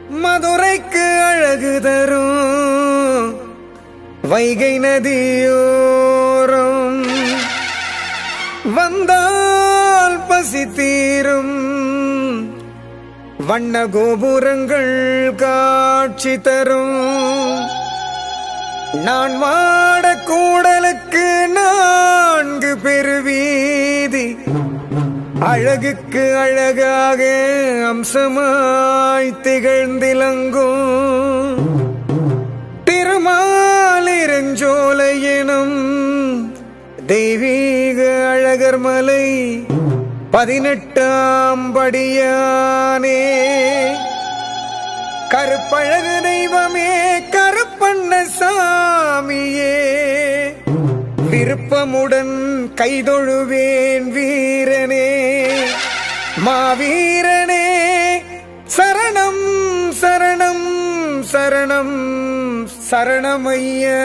மதுரைக்கு அழகு தரும் வைகை நதியோரம் வந்தால் பசி தீரும் வண்ண கோபுரங்கள் காட்சி தரும் நான் மாட கூடலுக்கு நான்கு பெருவீதி அழகுக்கு அழகாக அம்சமாய் திகழ்ந்திலங்கும் திருமாலிருஞ்சோலை எனும் தெய்வீக அழகர் மலை பதினெட்டாம் படியானே கருப்பழகு தெய்வமே கருப்பண்ண சாமியே விருப்பமுடன் கைதொழுவேன் வீரனே மாவீரனே சரணம் சரணம் சரணம் சரணமையா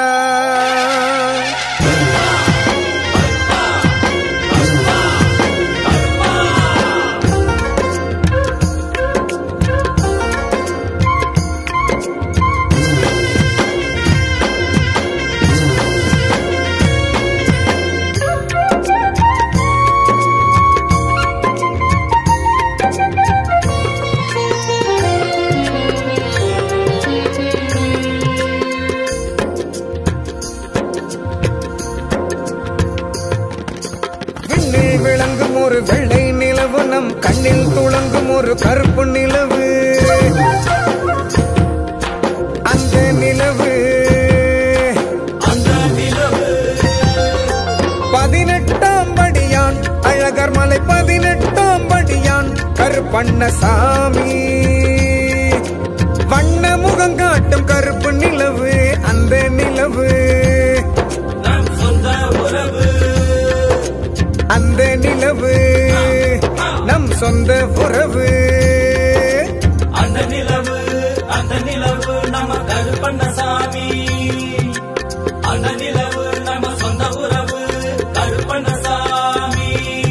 விண்ணில் விளங்கும் ஒரு வெள்ளை நிலவு நம் கண்ணில் துளங்கும் ஒரு கருப்பு நிலவு அந்த நிலவு பதினெட்டாம் படியான் அழகர் மலை பதினெட்டாம் படியான் கருப்பண்ணசாமி வண்ண முகம் காட்டும் கருப்பு நிலவு அந்த நிலவு நம் சொந்த உறவு அந்த நிலவு நம் சொந்த உறவு அந்த நிலவு அந்த நிலவு நம்ம கருப்பண்ணசாமி அந்த நிலவு நம்ம சொந்த உறவு கருப்பண்ணசாமி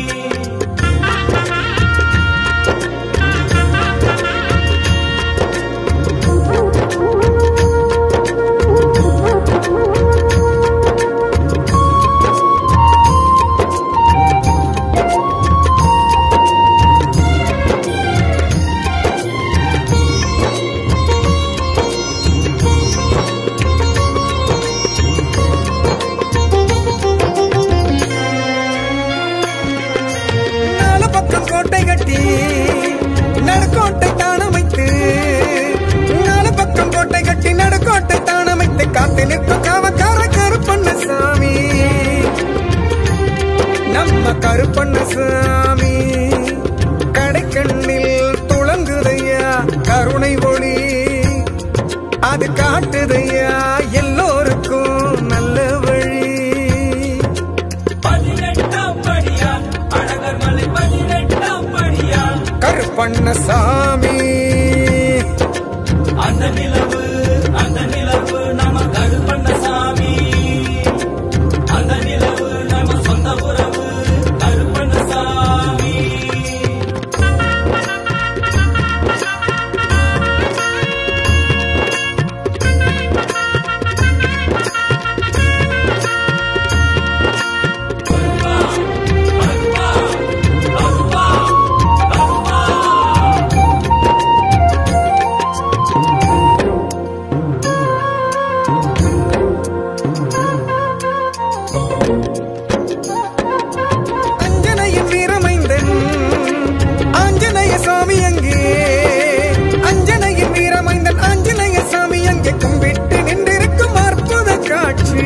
நாலு பக்கம் கோட்டை கட்டி நடுக்கோட்டை தானமைத்து நாலு பக்கம் கோட்டை கட்டி நடுக்கோட்டை தானமைத்து காத்து நிற்கும் காவக்கார கருப்பண்ணசாமி நம்ம கருப்பண்ணசாமி கடைக்கண்ணில் துளங்குதையா கருணை ஒளி அது காட்டுதையா எல்லோருக்கும் நல்ல வழி பதினெட்டாம் படியான் அழகர் மலை பதினெட்டாம் படியான் கருப்பண்ணசாமி அந்த நிலவு அந்த நிலவு நம்ம கருப்பண்ணசாமி அந்த நிலவு நம்ம சொந்த உறவு கருப்பண்ணசாமி அஞ்சனையின் வீரமைந்தன் ஆஞ்சநேய சாமி அங்கே அஞ்சனையின் வீரமைந்தன் ஆஞ்சநேய சாமி அங்கே கும்பிட்டு நின்றிருக்கும் அற்புத காட்சி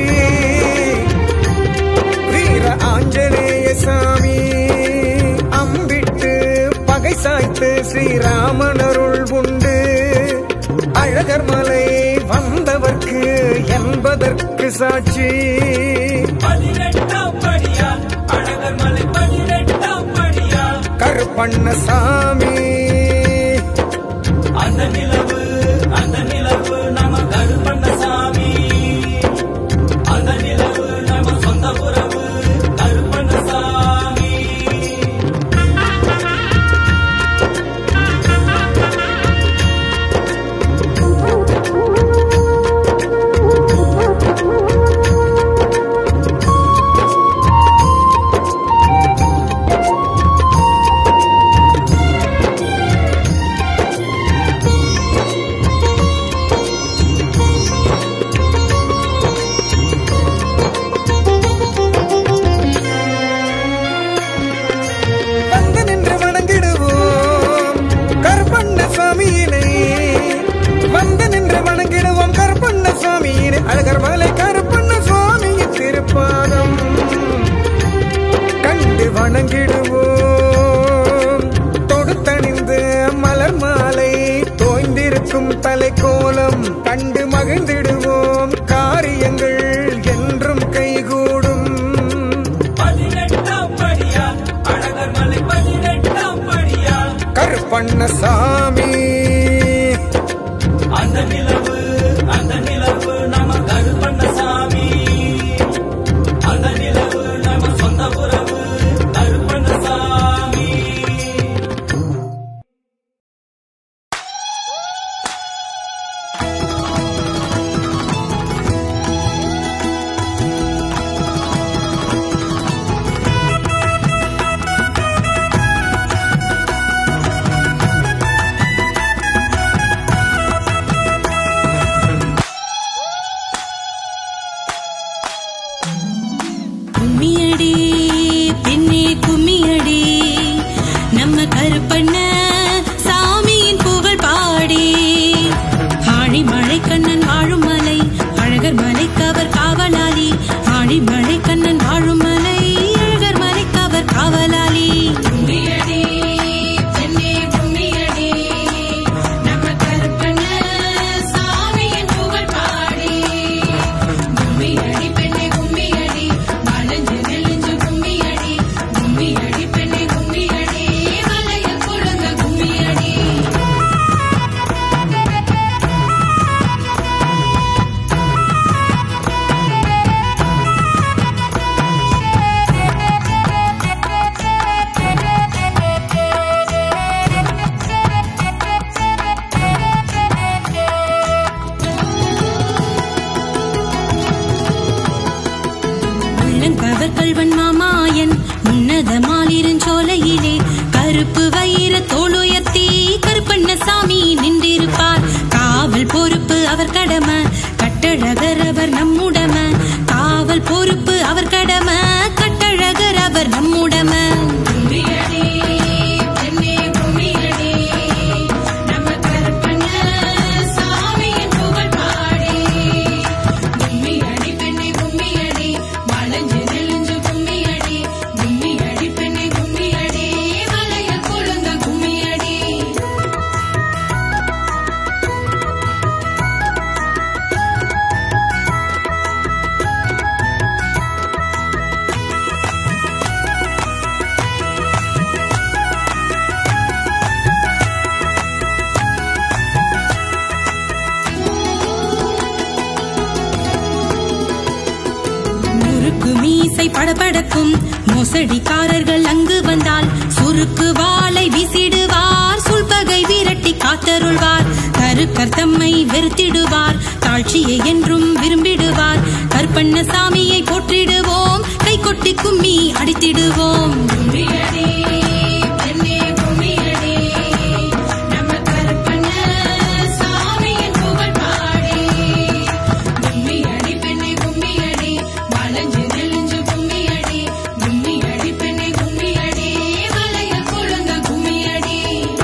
வீர ஆஞ்சநேய சாமி அம்பிட்டு பகை சாய்த்து ஸ்ரீராமன் அருள் உண்டு அழகர் மலை வந்தவர்க்கு என்பதற்கு சாட்சி பதினெட்டாம் படியான் அழகர் மலை பதினெட்டாம் படியான் கருப்பண்ணசாமி அந்த நிலவு அந்த நிலவு நம்ம கருப்பண்ணசாமி அந்த நிலவு நம்ம சொந்த உறவு கருப்பண்ணசாமி கருப்பண்ணசாமி தலை கோலம் கண்டு மகிழ்ந்திடுவோம் காரியங்கள் என்றும் கைகூடும் பதினெட்டாம் படியா அழகர் மலை பதினெட்டாம் படியா கருப்பண்ணசாமி அந்த நிலவு அந்த நிலவு நம்ம கருப்பண்ணசாமி அந்த நிலவு நம்ம சொந்த உறவு கருப்பண்ணசாமி கும்மியடி பெண்ணே கும்மியடி நம்ம கருப்பண்ண சாமியின் புகழ் பாடி ஆழி மழை கண்ணன் வாழும் மலை அழகர் மலைக்கவர் காவலாளி ஆழி மழை கண்ணன் வாழும் மலை அழகர் மலைக்கவர் காவலாளி கும்மியடி பெண்ணே கும்மியடி நம்ம கருப்பண்ண சாமியின் புகழ் பாடி கும்மியடி பெண்ணே கும்மியடி வளைஞ்சு நெளிஞ்சு கும்மியடி கும்மியடி பெண்ணே கும்மியடி வளைய குழுங்க கும்மியடி உள்ளங்கவர் கல்வன் மாமாயன் உன்னதமாலிருஞ்சோலையிலே கருப்பு வயிற தோளுயர்த்தி கருப்பண்ணசாமி நின்றிருப்பார் காவல் பொறுப்பு அவர் கடமை கட்டழகர் அவர் நம்முடம காவல் பொறுப்பு அவர் கடமை கட்டழகர் அவர் நம்முடம கும்மியடி பெண்ணே கும்மியடி நம்ம கருப்பண்ண சாமியின் புகழ் பாடி கும்மியடி பெண்ணே கும்மியடி வளைஞ்சு நெளிஞ்சு கும்மியடி கும்மியடி பெண்ணே கும்மியடி வளைய கொழுந்த கும்மியடி முறுக்கு மீசை படபடக்கும் மோசடிக்காரர்கள் அங்கு வந்தால் சுருக்கு வாளை வீசிடுவார் சுல்பகை விரட்டி காத்தருள்வார் கருக்கர் தம்மை வெறுத்திடுவார் தாழ்ச்சியை என்றும் விரும்பிடுவார் கற்பண்ண சாமியை போற்றிடுவோம் கை கொட்டி கும்மி அடித்திடுவோம் கும்மியடி, பெண்ணே கும்மியடி, நம்ம கருப்பண்ண சாமியின் புகழ் பாடி கும்மியடி பெண்ணே கும்மியடி வளைஞ்சு நெளிஞ்சு கும்மியடி கும்மியடி பெண்ணே கும்மியடி வளைய கொழுந்த கும்மியடி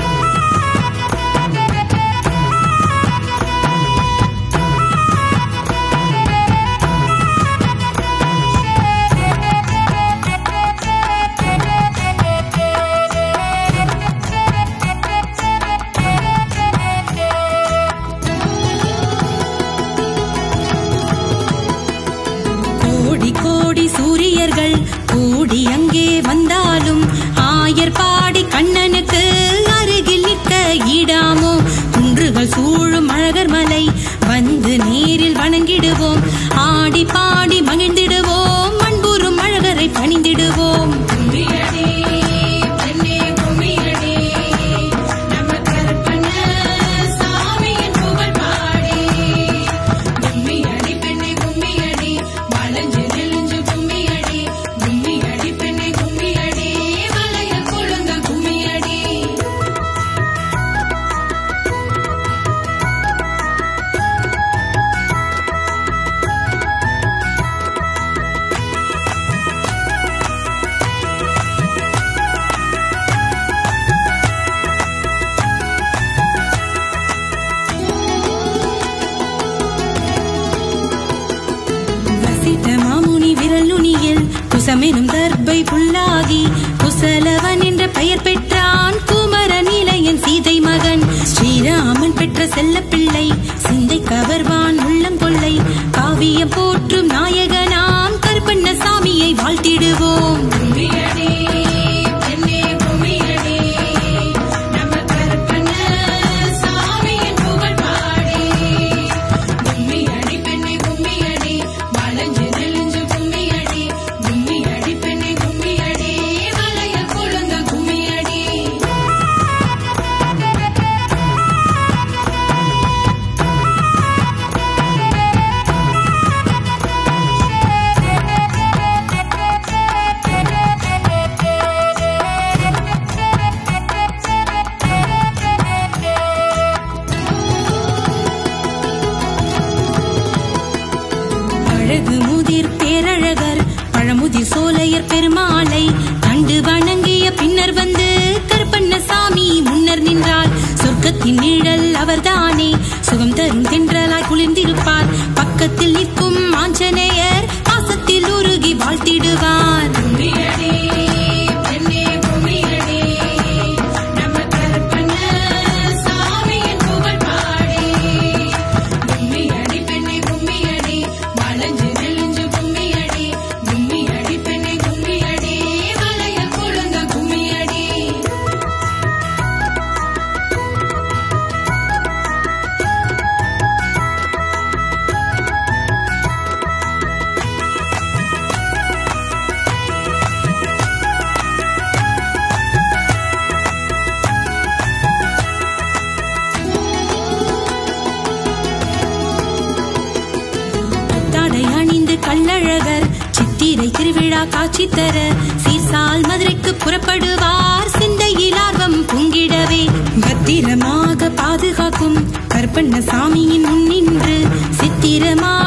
கோடி கோடி சூரியர்கள் கூடி அங்கே வந்தாலும் ஆயர் பாடி கண்ணனுக்கு அருகில் நிற்க ஈடாமோ குன்றுகள் சூழும் அழகர் மலை வந்து நேரில் வணங்கிடுவோம் ஆடி பாடி மகிழ்ந்திடுவோம் மண்புறும் அழகரை பணிந்திடுவோம் கும்மியடி, பெண்ணே கும்மியடி, நம்ம கருப்பண்ண சாமியின் புகழ் பாடி கும்மியடி பெண்ணே கும்மியடி வளைஞ்சு நெளிஞ்சு கும்மியடி கும்மியடி பெண்ணே கும்மியடி வளைய கொழுந்த கும்மியடி வசிட்ட மாமுனி விரல் நுனியில் குசமெனும் தர்பை புல்லாகி குசலவன் என்ற பெயர் பெற்றான் குமர நிலையன் சீதை மகன் ஸ்ரீராமன் பெற்ற செல்ல பிள்ளை பழமுதிர் பேரழகர் பழமுதிர் சோலையர் பெருமாளை கண்டு வணங்கிய பின்னர் வந்து கருப்பண்ணசாமி முன்னர் நின்றார் சொர்க்கத்தின் நிழல் அவர்தானே சுகம் தரும் தென்றலாய் குளிர்ந்திருப்பார் பக்கத்தில் நிற்கும் ஆஞ்சநேயர் பாசத்தில் உருகி வாழ்த்திடுவார் பூமியடி, பெண்ணே பூமியடி, நம்ம கருப்பண்ண சாமியின் புகழ் பாடி. கும்மியடி பெண்ணே கும்மியடி வளைஞ்சு நெளிஞ்சு கும்மியடி கும்மியடி பெண்ணே கும்மியடி வளைய கொடுங்க கும்மியடி புத்தாடை அணிந்து கள்ளழகர் சித்திரை திருவிழா காட்சி தர சீர்சால் மதுரைக்கு புறப்படுவார் சிந்தையில் ஆர்வம் பொங்கிடவே பத்திரமாக பாதுகாக்கும் கற்பண்ண சாமியின் முன்னின்று சித்திரமா